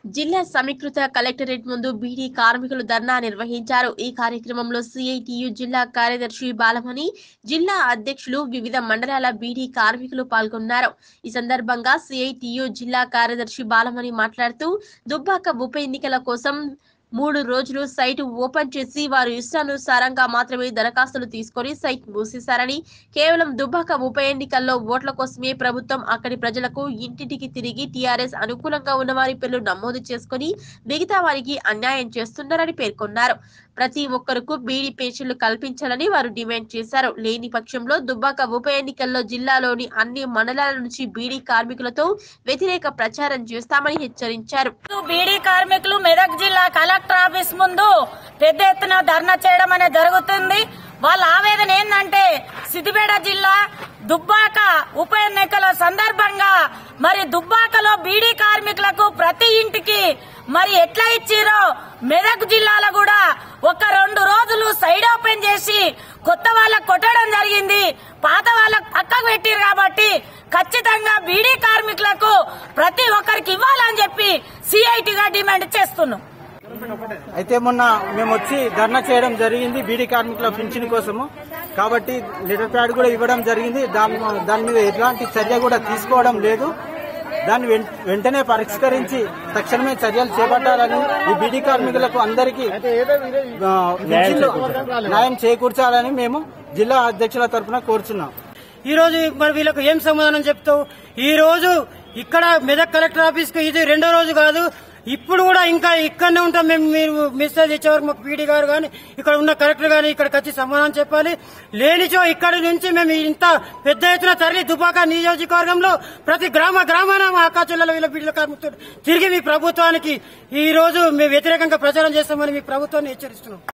జిల్లా సమీకృత కలెక్టరేట్ ముందు బీడీ కార్మికులు ధర్నా నిర్వహించారు ఈ కార్యక్రమంలో సిఐటియు జిల్లా కార్యదర్శి బాలమణి జిల్లా అధ్యక్షులు వివిధ మండలాల బీడీ కార్మికులు పాల్గొన్నారు ఈ సందర్భంగా సిఐటియు జిల్లా కార్యదర్శి బాలమణి మాట్లాడుతూ దుబ్బాక ఉప ఎన్నికల కోసం మూడు రోజులు సైట్ ఓపెన్ చేసి వారు ఇష్టానుసారంగా మాత్రమే దరఖాస్తులు తీసుకొని సైట్ మూసేశారని కేవలం దుబ్బాక ఉప ఎన్నికల్లో ఓట్ల కోసమే ప్రభుత్వం అక్కడి ప్రజలకు ఇంటింటికి తిరిగి టీఆర్ఎస్ అనుకూలంగా ఉన్న వారి పేర్లు నమోదు చేసుకొని మిగతా వారికి అన్యాయం చేస్తున్నారని పేర్కొన్నారు ప్రతి ఒక్కరకు బీడీ పెన్షన్లు కల్పించాలని వారు డిమాండ్ చేశారు లేని పక్షంలో దుబ్బాక ఉప ఎన్నికల్లో జిల్లాలోని అన్ని మండలాల నుంచి బీడీ కార్మికులతో వ్యతిరేక ప్రచారం చేస్తామని హెచ్చరించారు బీడీ కార్మికులు మెదక్ జిల్లా కలెక్టర్ ఆఫీస్ ముందు పెద్ద ఎత్తున ధర్నా చేయడం అనేది జరుగుతుంది వాళ్ళ ఆవేదన ఏంటంటే సిద్దిపేట జిల్లా దుబ్బాక ఉప ఎన్నికల సందర్భంగా మరి దుబ్బాకలో బీడీ కార్మికులకు ప్రతి ఇంటికి మరి ఎట్లా ఇచ్చిరో మెదక్ జిల్లాలో కూడా ఒక రెండు రోజులు సైడ్ ఓపెన్ చేసి కొత్త వాళ్ళకు కొట్టడం జరిగింది పాత వాళ్ళకు పక్కకు పెట్టిరు కాబట్టి ఖచ్చితంగా బీడీ కార్మికులకు ప్రతి ఒక్కరికి ఇవ్వాలని చెప్పి సిఐటిగా డిమాండ్ చేస్తున్నాం అయితే మొన్న మేము వచ్చి ధర్నా చేయడం జరిగింది బీడీ కార్మికుల పింఛన్ కోసము కాబట్టి లెటర్ ప్యాడ్ కూడా ఇవ్వడం జరిగింది దాని దాని మీద ఎలాంటి చర్య కూడా తీసుకోవడం లేదు దాన్ని వెం- వెంటనే పరిష్కరించి తక్షణమే చర్యలు చేపట్టాలని ఈ బీడీ కార్మికులకు అందరికీ ఆ, పింఛన్లు న్యాయం చేకూర్చాలని మేము జిల్లా అధ్యక్షుల తరఫున కోరుచున్నాం ఈ రోజు మరి వీళ్ళకు ఏం సమాధానం చెప్తావు ఈ రోజు ఇక్కడ మెదక్ కలెక్టర్ ఆఫీస్ కు ఇది రెండో రోజు కాదు ఇప్పుడు కూడా ఇంకా ఇక్కడనే ఉంటాం మేము మీరు మెసేజ్ ఇచ్చేవారు మాకు పీడీ గారు కానీ ఇక్కడ ఉన్న కలెక్టర్ గాని ఇక్కడికి వచ్చి సమాధానం చెప్పాలి లేనిచో ఇక్కడి నుంచి మేము ఇంత పెద్ద ఎత్తున తరలి దుబాక నియోజకవర్గంలో ప్రతి గ్రామ గ్రామాన మా అక్క చెల్లెల వీళ్ళ బిడ్డల కార్మికులు తిరిగి మీ ప్రభుత్వానికి ఈ రోజు మేము వ్యతిరేకంగా ప్రచారం చేస్తామని మీ ప్రభుత్వాన్ని హెచ్చరిస్తున్నాం